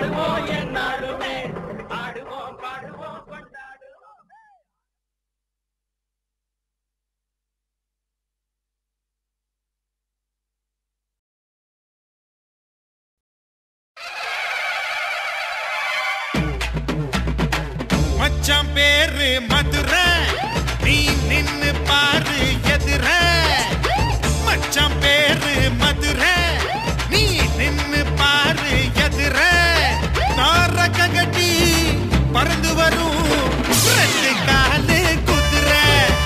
கொண்டாடுவோம் என்னாலுமே ஆடுவோம் பாடுவோம் கொண்டாடுவோம் மச்சான் பேரு மதுரை நீ நின்னு பாரு எதிர மச்சான் பேரு மதுரை நீ நின்னு பாரு எதிர நாரக கட்டி பறந்து வரும் ரெண்டு காலு குதிரை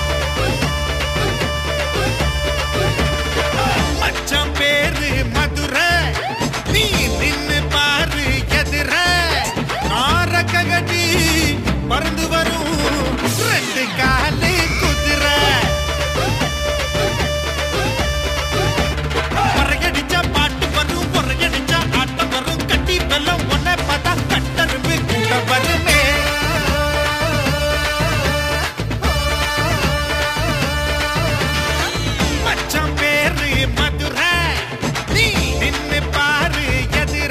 மச்சான் பேரு மதுரை நீ நின்னு பாரு எதிர நாரக கட்டி பறந்து வரும் ரெண்டு காலு குதிரை பொறையடிச்சா பாட்டு வரும் பொறையடிச்சா ஆட்டம் வரும் கட்டி வெள்ளம் ஒன்ன பார்த்தா கட்டரும்பு கூட வருமே மச்சான் பேரு மதுரை நீ நின்னு பாரு எதிர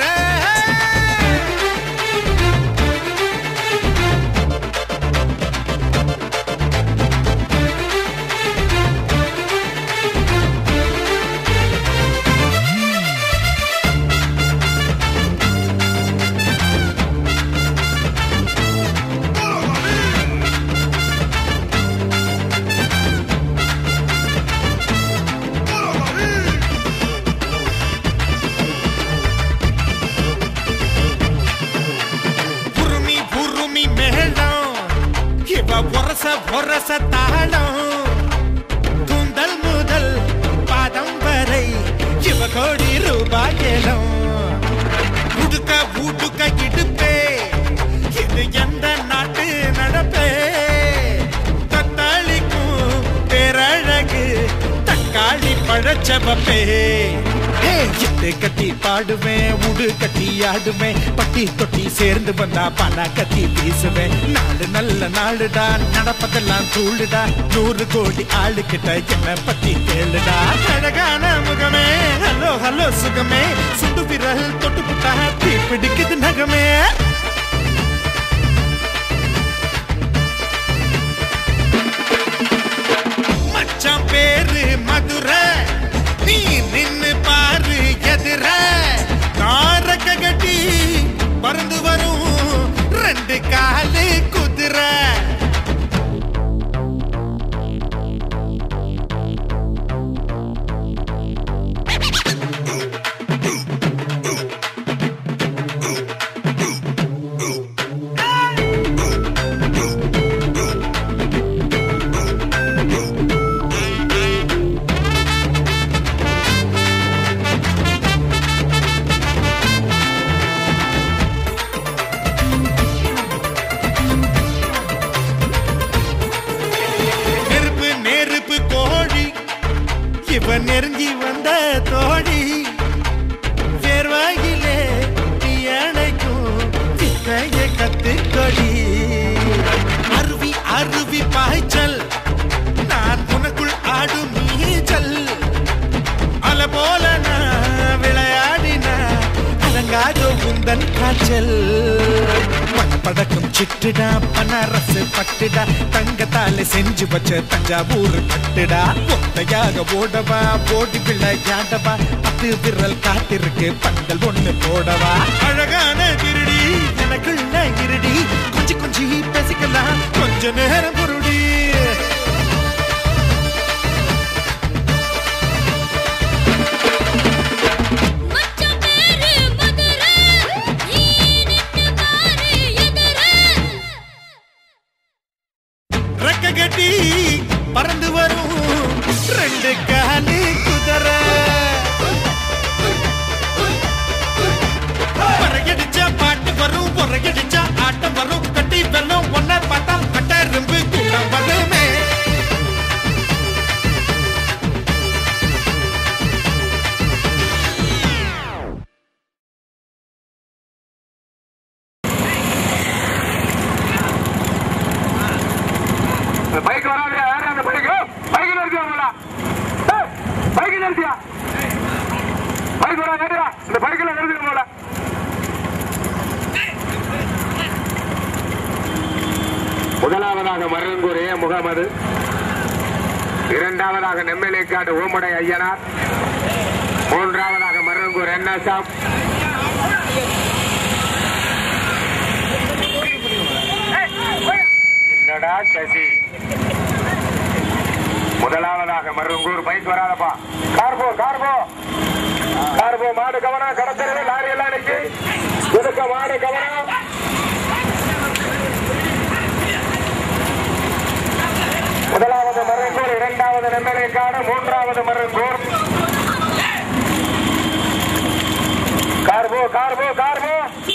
புருமி புருமி மேளம் இவ பொரச பொரச தாளம் கூந்தல் முதல் பாதம் வரை இவ கோடி ரூபாய் ஏலம் உடுக்க ஊட்டுக்க இடுப்பே இது எந்த நாட்டு நடப்பே தத்தாளிக்கும் பேரழகு தக்காளி பழச்சவப்பே எட்டு கட்டி பாடுவேன் உடு கட்டி ஆடுவேன் பட்டி தொட்டி சேர்ந்து வந்தா பண கத்தி வீசுவேன் நாடு நல்ல நாடுடா நடப்பதெல்லாம் தூளுடா நூறு கோடி ஆளுகிட்ட என்ன பத்தி கேளுடா அழகான முகமே ஹலோ ஹலோ சுகமே சுண்டு விரல் தொட்டு புட்டா தீ பிடிக்குது நகமே மச்சான் பேரு மதுரை நீ நின்னு பாரு எதிர நாரக்க கட்டி பறந்து வரும் ரெண்டு காலு குதிரை நெருப்பு நெருப்பு கோழி இவ நெருங்கி வந்த தோழி வேர்வாயிலே நீ அணைக்கும் வித்தைய கத்துக்கொடி அருவி அருவி பாய்ச்சல் நான் உனக்குள் ஆடும் நீச்சல் அல போல நான் விளையாடின அலங்காதோ உந்தன் காய்ச்சல் படப்படக்கும் சிட்டுடா பனரசு பட்டுடா தங்கத்தால செஞ்சு வச்ச தஞ்சாவூர் பட்டுடா ஒத்தையாக ஓடவா ஓடி விளையாடவா பத்து விரல் காத்திருக்கு பந்தல் ஒண்ணு போடவா அழகான திருடி எனக்குள்ள இருடி கொஞ்சி கொஞ்சி பேசிக்கலாம் கொஞ்ச நேரம் பொருடி மச்சான் பேரு மதுரை நீ நின்னு பாரு எதிர ரெக்க கட்டி பறந்து வரும் ரெண்டு காலி குதிரை பறகடிச்ச முதலாவதாக மருங்கூர் ஏ முகமது இரண்டாவதாக நெம்மேலிக்காடு ஓமுடை ஐயனார் மூன்றாவதாக மருங்கூர் என்எஸ்எம் என்னடா சசி முதலாவதாக மருங்கூர் பைக் வராதப்பா கார்போ கார்போ கார்போ மாடு கவனம் கடத்தல லாரி எல்லாம் நிக்கு ஒதுக்க மாடு கவனம் முதலாவது மருங்கூர் இரண்டாவது நெம்மலைக்காடு மூன்றாவது மருங்கூர் கார்போ கார்போ கார்போ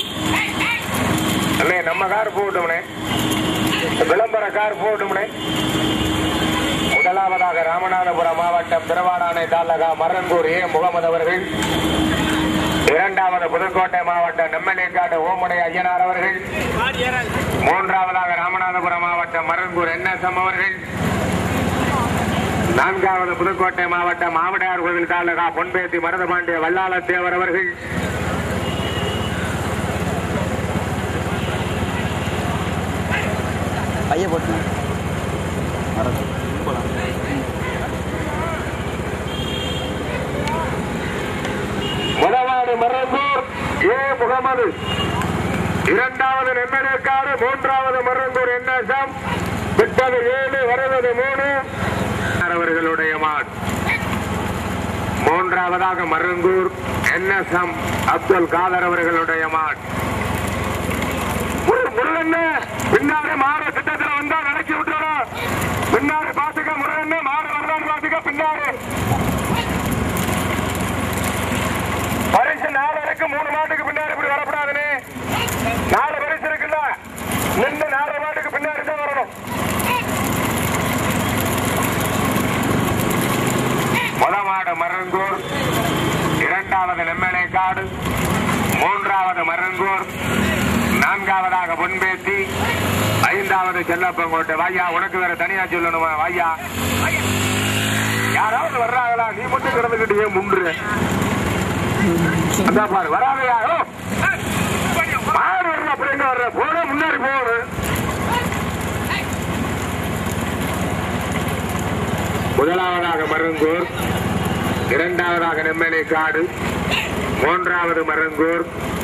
அண்ணே நம்ம கார் போட்டும்னே விளம்பர கார் போட்டும்னே முதலாவதாக ராமநாதபுரம் மாவட்டம் திருவாடானை தாலகா மரங்கூர் ஏ முகமது அவர்கள் இரண்டாவது புதுக்கோட்டை மாவட்டம் நெம்மலிக்காடு ஓமுடை ஐயனார் அவர்கள் மூன்றாவதாக ராமநாதபுரம் மாவட்டம் மரங்கூர் என்எஸ்எம் அவர்கள் நான்காவது புதுக்கோட்டை மாவட்டம் மாவடையார் கோவில் தாலுகா பொன்பேத்தி மருதபாண்டிய வல்லாள தேவர் அவர்கள் பைய போட்டு முதலாவது மரங்கூர் ஏ முகமது இரண்டாவது நெம்மனேக்காடு மூன்றாவது மரங்கூர் என்எஸ்எம் விட்டது ஏழு வருவது மூணு அவர்களுடைய மாடு மூன்றாவதாக மருங்கூர் என்எஸ்எம் அப்துல் காதர் அவர்களுடைய மாடு முரு- முருகண்ண பின்னாடி மாற திட்டத்தில் வந்தா நடக்கி விட்டுறோம் பின்னாடி பாத்துக்க முருகண்ண மாற வரலாறு பாத்துக்க பின்னாடி பரிசு நாலு இருக்கு மூணு மாட்டுக்கு பின்னாடி இப்படி வரக்கூடாதுன்னு நாலு பரிசு இருக்குல்ல நின்று நாலு மாட்டுக்கு பின்னாடி தான் வரணும் முதமாடு மருங்கூர் இரண்டாவது நெம்மலை காடு மூன்றாவது மருங்கூர் நான்காவதாக பொன்பேத்தி ஐந்தாவது செல்லப்பங்கோட்டை வாயா உனக்கு வேற தனியா சொல்லணுமா வாயா யாராவது வர்றாங்களா நீ மட்டும் கிடந்துக்கிட்டு ஏன் முன்று அதான் பாரு வராத யாரோ மாடு வர்ற அப்படின்னு வர்ற போன முன்னாடி போகணும் முதலாவதாக மருங்கூர் இரண்டாவதாக நெம்மலை காடு மூன்றாவது மருங்கூர்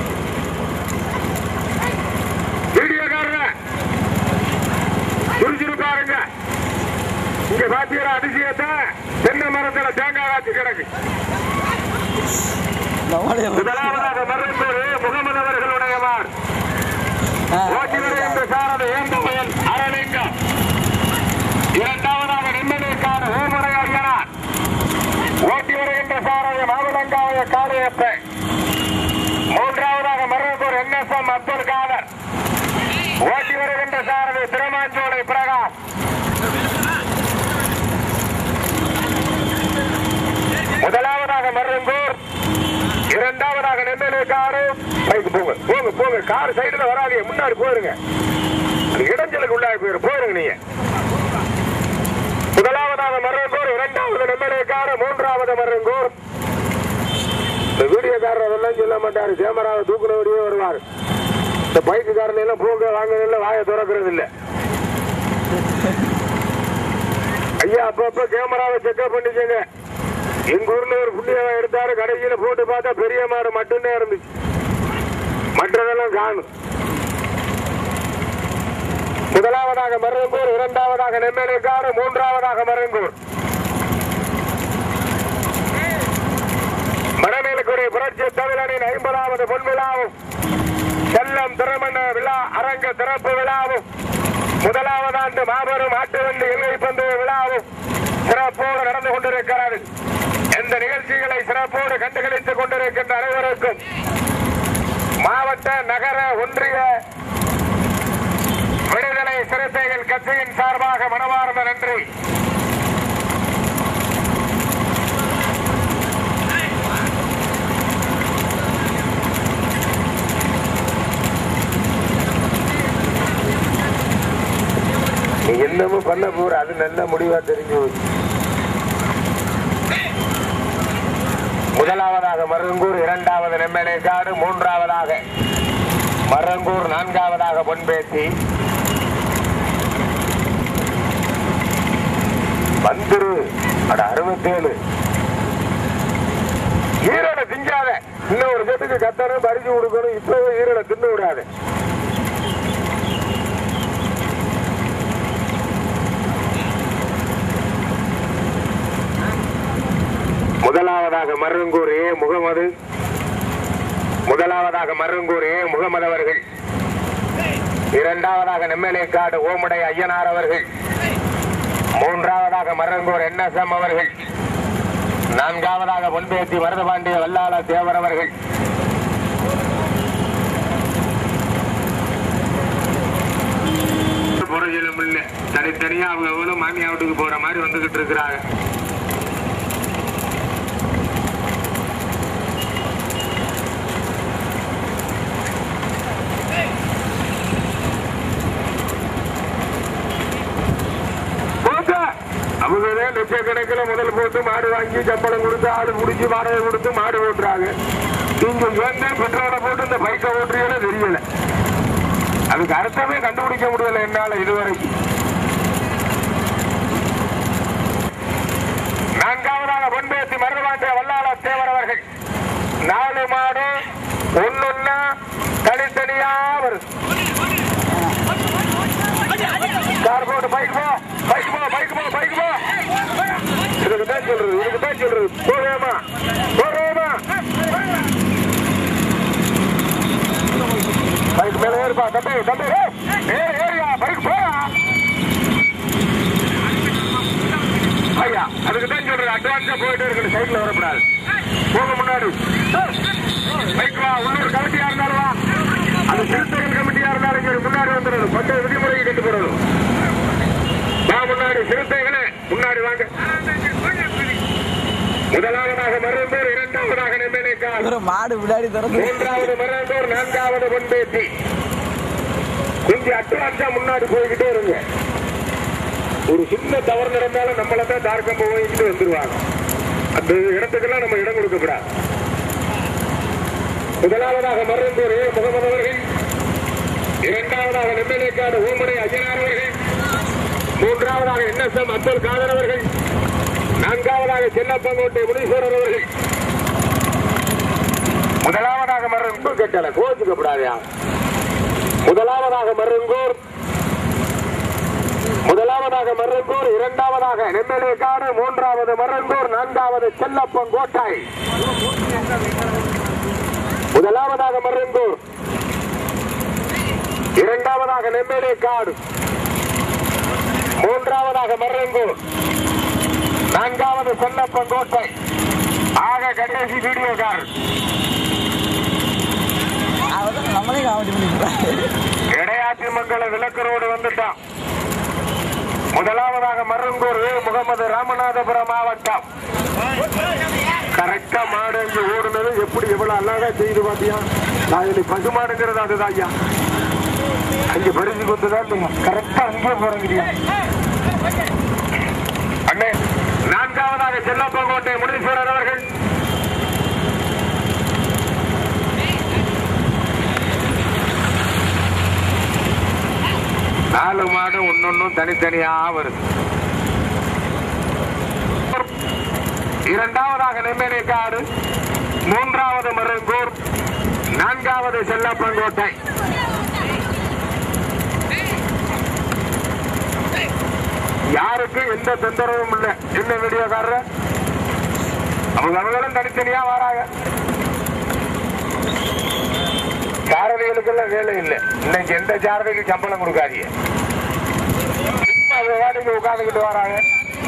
வீடியோக்காரங்க சுறுசுறுப்பாருங்க இங்க பாத்தீங்கன்னா அதிசயத்தை தென்னை மரத்துல தேங்காய் காய்ச்சி கிடக்கு முதலாவதாக மருந்தூர் முகமது அவர்களுடைய மார் ஓட்டி வருகின்ற சாரதி ஏந்தமையன் அரணிங்கம் இரண்டாவதாக நிம்மதிக்கான ஓமுறையாகிறார் ஓட்டி வருகின்ற சாரதி மாவிலங்காவைய காளியப்பை மூன்றாவதாக மருந்தூர் என்எஸ்எம் அப்துல் காதர் ஓட்டி வருகின்ற சாரதி திருமாஞ்சோலை பிரகாஷ் முதலாவதாக மருந்தூர் இரண்டாவதாக நெம்மலை காரு பைக்கு போங்க போங்க போங்க கார் சைடுல வராதீங்க முன்னாடி போயிருங்க அது இடைஞ்சலுக்கு உள்ளாடி போயிரு போயிருங்க நீங்க முதலாவதாக மருங்கூர் இரண்டாவது நெம்மலை காரு மூன்றாவது மருங்கூர் இந்த வீடியோக்காரர் அதெல்லாம் சொல்ல மாட்டாரு கேமராவை தூக்குனபடியே வருவார் இந்த பைக்குக்காரன் எல்லாம் போங்க வாங்க வாயை திறக்கிறது இல்ல ஐயா அப்பப்ப கேமராவை செக்அப் பண்ணிக்கங்க எங்க ஊர்ல ஒரு புண்ணியவா எடுத்தாரு கடைசியில போட்டு பார்த்தா பெரிய மாடு மட்டும்தான் இருந்துச்சு மற்றதெல்லாம் காணும் முதலாவதாக மருங்கூர் இரண்டாவதாக நெம்மேலிக்காடு மூன்றாவதாக மருங்கூர் மரமேலுக்குரிய புரட்சி தமிழனின் ஐம்பதாவது பொன்விழாவும் செல்லம் திருமண விழா அரங்க திறப்பு விழாவும் முதலாவது ஆண்டு மாபெரும் ஆட்டு வண்டி எல்லை பந்தய விழாவும் சிறப்போடு நடந்து கொண்டிருக்கிறது இந்த நிகழ்ச்சிகளை சிறப்போடு கண்டுகளித்துக் கொண்டிருக்கின்ற அனைவருக்கும் மாவட்ட நகர ஒன்றிய விடுதலை சிறுத்தைகள் கட்சியின் சார்பாக மனமார்ந்த நன்றி நீ என்னமோ பண்ண போற அது நல்ல முடிவா தெரிஞ்சு போச்சு முதலாவதாக மருங்கூர் இரண்டாவது நெம்மலை காடு மூன்றாவதாக மரங்கூர் நான்காவதாக பொன்பேத்தி வந்துரு அட அறுபத்தேழு ஈரோட திங்காத இன்னும் ஒரு செட்டுக்கு கத்தணும் பறிச்சு கொடுக்கணும் இப்பவே ஈரோட தின்னு விடாது முதலாவதாக மருங்கூர் ஏ முகமது முதலாவதாக மருங்கூர் ஏ முகமது அவர்கள் இரண்டாவதாக நெம்மலேக்காடு ஓமுடை ஐயனார் அவர்கள் மூன்றாவதாக மரங்கூர் என்எஸ்எம் அவர்கள் நான்காவதாக முன்பேத்தி மருதபாண்டிய வல்லாள தேவர் அவர்கள் புறஜலம் இல்ல தனித்தனியா அவங்க எவ்வளவு மாமியா வீட்டுக்கு போற மாதிரி வந்துகிட்டு இருக்கிறாங்க போங்க. அவங்களே லட்சக்கணக்கில் முதல் போட்டு மாடு வாங்கி சம்பளம் கொடுத்து ஆடு முடிச்சு வாடகை கொடுத்து மாடு ஓட்டுறாங்க நீங்க வந்து பெட்ரோலை போட்டு இந்த பைக்கை ஓட்டுறீங்களோ தெரியல அதுக்கு அர்த்தமே கண்டுபிடிக்க முடியல என்னால இதுவரைக்கும் நான்காவதாக பொன்பேத்தி மருதவாண்டிய வல்லாள தேவர் அவர்கள் நாலு மாடு ஒன்னொன்னா தனித்தனியா வருது கார் போட்டு பைக் போ பைக் போ பைக் போ பைக் போ இதுக்கு தான் சொல்றது இதுக்கு தான் சொல்றது போவேமா போவேமா பைக் மேல ஏறுப்பா தம்பி தம்பி ஏறு ஏறியா பைக் போயா ஐயா அதுக்கு தான் சொல்றது அட்வான்ஸா போயிட்டு இருக்கணும் சைக்கிள் வரக்கூடாது போக முன்னாடி பைக் வா உள்ளூர் கமிட்டியா இருந்தாலும் வா அது சிறுத்தைகள் கமிட்டியா இருந்தாலும் சரி முன்னாடி வந்துடணும் பட்ட விதிமுறையை கட்டுப்படணும் வா முன்னாடி சிறுத்தைகளே முன்னாடி வாங்க முதலாவதாக மருந்தூர் இரண்டாவதாக நெம்மேலைக்கால் ஒரு மாடு பின்னாடி திறந்து மூன்றாவது மருந்தூர் நான்காவது பொன்பேத்தி கொஞ்சம் அட்வான்ஸா முன்னாடி போய்கிட்டே இருங்க ஒரு சின்ன தவறு நடந்தாலும் நம்மள தான் தார்க்கம் போய்கிட்டு வந்துருவாங்க அந்த இடத்துக்கெல்லாம் நம்ம இடம் கொடுக்கக்கூடாது முதலாவதாக மருந்தூர் ஏ முகமது அவர்கள் இரண்டாவதாக நெம்மேலைக்காடு ஓமனை ஐயனார் அவர்கள் மூன்றாவதாக என்எஸ்எம் அப்துல் காதர் அவர்கள் நான்காவதாக செல்லப்பங்கோட்டை முனீஸ்வரர் அவர்கள் முதலாவதாக மருங்கூர் கட்டல கோச்சுக்கப்படாதயா முதலாவதாக மருங்கூர் முதலாவதாக மருங்கூர் இரண்டாவதாக நெம்மேலைக்காடு மூன்றாவது மருங்கூர் நான்காவது செல்லப்பன் கோட்டாய் முதலாவதாக மருங்கூர் இரண்டாவதாக நெம்மேலைக்காடு மூன்றாவதாக மருங்கூர் நான்காவது செல்லப்பன் கோட்டை ஆக கடைசி வீடியோக்கார் அவர் நம்மளே காமெடி பண்ணிக்கிறாங்க இடையாட்சி மங்கள விளக்கரோடு வந்துட்டான் முதலாவதாக மருங்கூர் வே. முகமது ராமநாதபுரம் மாவட்டம் கரெக்டா மாடு இங்க ஓடுனது எப்படி எவ்வளவு அழகா செய்து பாத்தியா நான் இன்னைக்கு பசு மாடுங்கிறது அதுதான் ஐயா அங்க பரிசு கொண்டுதான் கரெக்டா அங்கே போறீங்க அண்ணே நான்காவதாக செல்லப்பங்கோட்டை முனீஸ்வரர் அவர்கள் நாலு மாடு ஒன்னொன்னும் தனித்தனியா வருது இரண்டாவதாக நெம்மேலிக்காடு மூன்றாவது மருங்கூர் நான்காவது செல்லப்பங்கோட்டை யாருக்கும் எந்த தொந்தரவும் இல்லை என்ன வீடியோக்காரர் அவங்க அவங்களும் தனித்தனியா வராங்க சாரதிகளுக்கெல்லாம் வேலை இல்லை இன்னைக்கு எந்த சாரதிக்கு சம்பளம் கொடுக்காதீங்க சும்மா அவங்க வாட்டுக்கு உட்காந்துக்கிட்டு வராங்க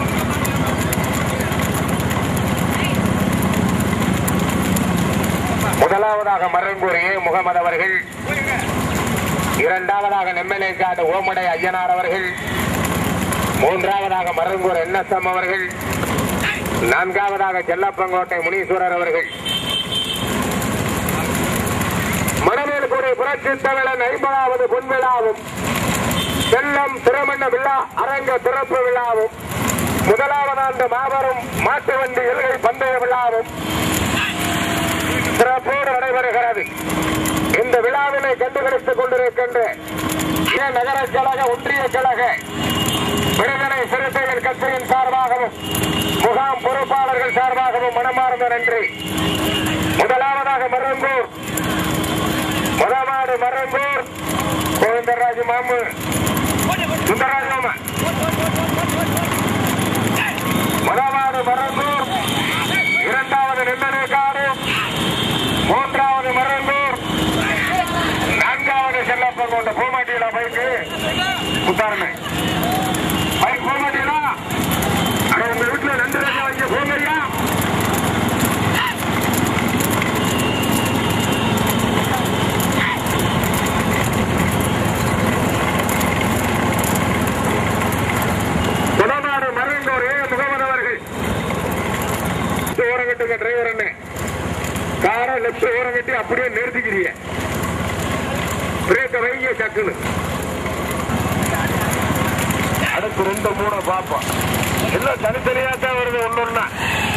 முதலாவதாக மரங்கூர் ஏ முகமது அவர்கள் இரண்டாவதாக நெம்மலேக்காடு ஓமடை ஐயனார் அவர்கள் மூன்றாவதாக மரங்கூர் என்எஸ்எம் அவர்கள் நான்காவதாக செல்லப்பங்கோட்டை முனீஸ்வரர் அவர்கள் மணமேல்குடி புரட்சி தமிழன் ஐம்பதாவது பொன்விழாவும் செல்லம் திருமண விழா அரங்க திறப்பு விழாவும் முதலாவதாண்டு மாபெரும் மாட்டு வண்டி எல்கை பந்தய விழாவும் சிறப்போடு நடைபெறுகிறது இந்த விழாவினை கண்டுகளித்துக் கொண்டிருக்கின்ற இன நகர கழக ஒன்றிய கழக விடுதலை சிறுத்தைகள் கட்சியின் சார்பாகவும் முகாம் பொறுப்பாளர்கள் சார்பாகவும் மனமார்ந்த நன்றி முதலாவதாக மருங்கூர் முதலாடு மருங்கூர் கோவிந்தராஜ் மாமு சுந்தரராஜ் மாமா முதலாவது மருங்கூர் இரண்டாவது நெல்லனேக்காடு மூன்றாவது மருங்கூர் நான்காவது செல்லப்பன் கொண்ட பூமாட்டியில பைக்கு உத்தாரணை பைக் பூமாட்டியிலா அட உங்க வீட்டுல ரெண்டு லட்சம் வைக்க பூமையா குடநாடு மறைந்தோர் ஏ முகமது அவர்கள் ஓரம் கட்டுங்க டிரைவர் அண்ணே காரை லெப்ட் ஓரம் கட்டி அப்படியே நிறுத்திக்கிறீங்க பிரேக்க வைங்க சக்குன்னு அடுத்து ரெண்டு மூணு பாப்போம் எல்லாம் தனித்தனியா தான் வருது ஒன்னொன்னா